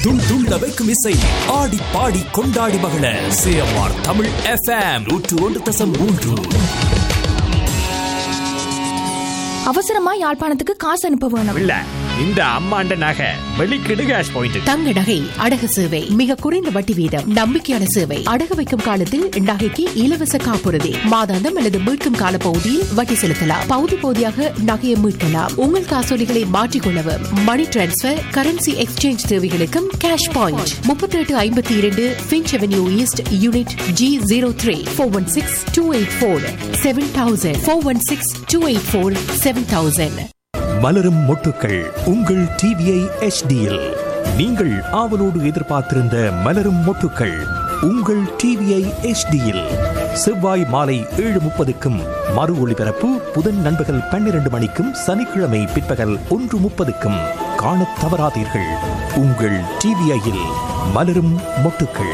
துள் துள்ள வைக்கும் இசை ஆடி பாடி கொண்டாடி மகள சிஎம்ஆர் தமிழ் எஃப்எம் நூற்று ஒன்று தசம் மூன்று அவசரமா யாழ்ப்பாணத்துக்கு காசு அனுப்ப வேணும் இல்ல இந்த அம்மாண்ட நகை வெளிக்கிடு கேஷ் பாயிண்ட் தங்க நகை அடகு சேவை மிக குறைந்த வட்டி வீதம் நம்பிக்கையான சேவை அடகு வைக்கும் காலத்தில் நகைக்கு இலவச காப்புறுதி மாதாந்தம் அல்லது மீட்கும் கால பகுதியில் வட்டி செலுத்தலாம் பகுதி பகுதியாக நகையை மீட்கலாம் உங்கள் காசோலிகளை மாற்றிக்கொள்ளவும் மணி டிரான்ஸ்பர் கரன்சி எக்ஸ்சேஞ்ச் தேவைகளுக்கும் கேஷ் பாயிண்ட் முப்பத்தி எட்டு ஐம்பத்தி இரண்டு Finch Avenue East unit G zero three four one six two eight four seven thousand four one six two eight four seven thousand மலரும் மொட்டுக்கள் உங்கள் டிவிஐ எச்டியில் நீங்கள் ஆவலோடு எதிர்பார்த்திருந்த மலரும் மொட்டுக்கள் உங்கள் டிவிஐ எச்டியில் செவ்வாய் மாலை ஏழு முப்பதுக்கும் மறு ஒளிபரப்பு புதன் நண்பகல் பன்னிரண்டு மணிக்கும் சனிக்கிழமை பிற்பகல் ஒன்று முப்பதுக்கும் காணத் தவறாதீர்கள் உங்கள் டிவிஐயில் மலரும் மொட்டுக்கள்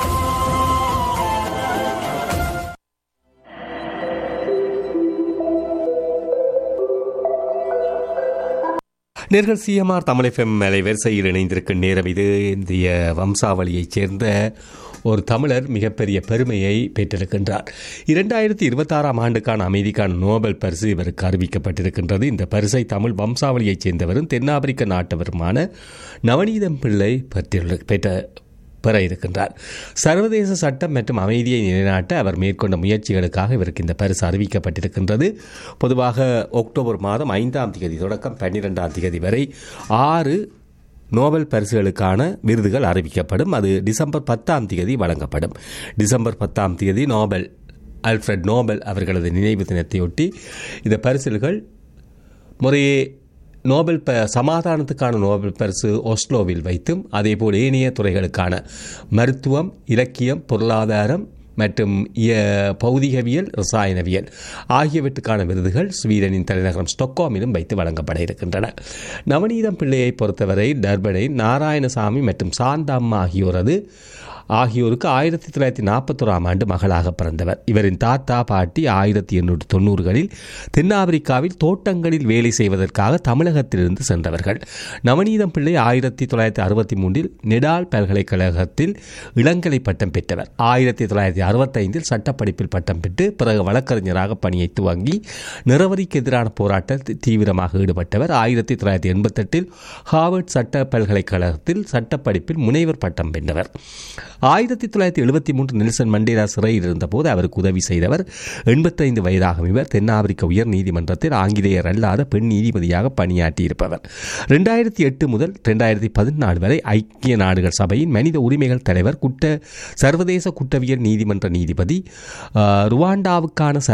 நேர்கள் சிஎம்ஆர் தமிழ் எஃப்எம் அலைவரிசையில் இணைந்திருக்கும் நேரம் இது இந்திய வம்சாவளியைச் சேர்ந்த ஒரு தமிழர் மிகப்பெரிய பெருமையை பெற்றிருக்கின்றார் இரண்டாயிரத்தி இருபத்தாறாம் ஆண்டுக்கான அமைதிக்கான நோபல் பரிசு இவருக்கு அறிவிக்கப்பட்டிருக்கின்றது இந்த பரிசை தமிழ் வம்சாவளியைச் சேர்ந்தவரும் தென்னாப்பிரிக்க நாட்டவருமான நவநீதம் பிள்ளை பெற்றுள்ள பெற்ற பெற இருக்கின்றார் சர்வதேச சட்டம் மற்றும் அமைதியை நிலைநாட்ட அவர் மேற்கொண்ட முயற்சிகளுக்காக இவருக்கு இந்த பரிசு அறிவிக்கப்பட்டிருக்கின்றது பொதுவாக அக்டோபர் மாதம் ஐந்தாம் தேதி தொடக்கம் பன்னிரெண்டாம் தேதி வரை ஆறு நோபல் பரிசுகளுக்கான விருதுகள் அறிவிக்கப்படும் அது டிசம்பர் பத்தாம் தேதி வழங்கப்படும் டிசம்பர் பத்தாம் தேதி நோபல் அல்ஃபிரட் நோபல் அவர்களது நினைவு தினத்தையொட்டி இந்த பரிசுகள் முறையே நோபல் ப சமாதானத்துக்கான நோபல் பரிசு ஒஸ்லோவில் வைத்தும் அதேபோல் ஏனைய துறைகளுக்கான மருத்துவம் இலக்கியம் பொருளாதாரம் மற்றும் இய- பௌதிகவியல் ரசாயனவியல் ஆகியவற்றுக்கான விருதுகள் ஸ்வீடனின் தலைநகரம் ஸ்டொக்ஹோமிலும் வைத்து வழங்கப்பட இருக்கின்றன நவநீதம் பிள்ளையை பொறுத்தவரை டர்பனை நாராயணசாமி மற்றும் சாந்தாம்மா ஆகியோரது ஆகியோருக்கு ஆயிரத்தி தொள்ளாயிரத்தி நாற்பத்தோராம் ஆண்டு மகளாக பிறந்தவர் இவரின் தாத்தா பாட்டி ஆயிரத்தி எண்ணூற்றி தொண்ணூறுகளில் தென்னாப்பிரிக்காவில் தோட்டங்களில் வேலை செய்வதற்காக தமிழகத்திலிருந்து சென்றவர்கள் நவநீதம் பிள்ளை ஆயிரத்தி தொள்ளாயிரத்தி அறுபத்தி மூன்றில் நெடால் பல்கலைக்கழகத்தில் இளங்கலை பட்டம் பெற்றவர் ஆயிரத்தி தொள்ளாயிரத்தி அறுபத்தைந்தில் சட்டப்படிப்பில் பட்டம் பெற்று பிறகு வழக்கறிஞராக பணியை துவங்கி நிறவரிக்கு எதிரான போராட்டத்தில் தீவிரமாக ஈடுபட்டவர் ஆயிரத்தி தொள்ளாயிரத்தி எண்பத்தெட்டில் ஹார்வர்ட் சட்ட பல்கலைக்கழகத்தில் சட்டப்படிப்பில் முனைவர் பட்டம் வென்றவர் ஆயிரத்தி தொள்ளாயிரத்தி எழுபத்தி மூன்று நெல்சன் மண்டேலா சிறையில் இருந்தபோது அவருக்கு உதவி செய்தவர் எண்பத்தைந்து வயதாகும் இவர் தென்னாப்பிரிக்க உயர் நீதிமன்றத்தில் ஆங்கிலேயர் அல்லாத பெண் நீதிபதியாக பணியாற்றியிருப்பவர் ரெண்டாயிரத்தி எட்டு முதல் ரெண்டாயிரத்தி பதினாலு வரை ஐக்கிய நாடுகள் சபையின் மனித உரிமைகள் தலைவர் குற்ற சர்வதேச குற்றவியல் நீதிமன்ற நீதிபதி ஆஹ், ருவாண்டாவுக்கான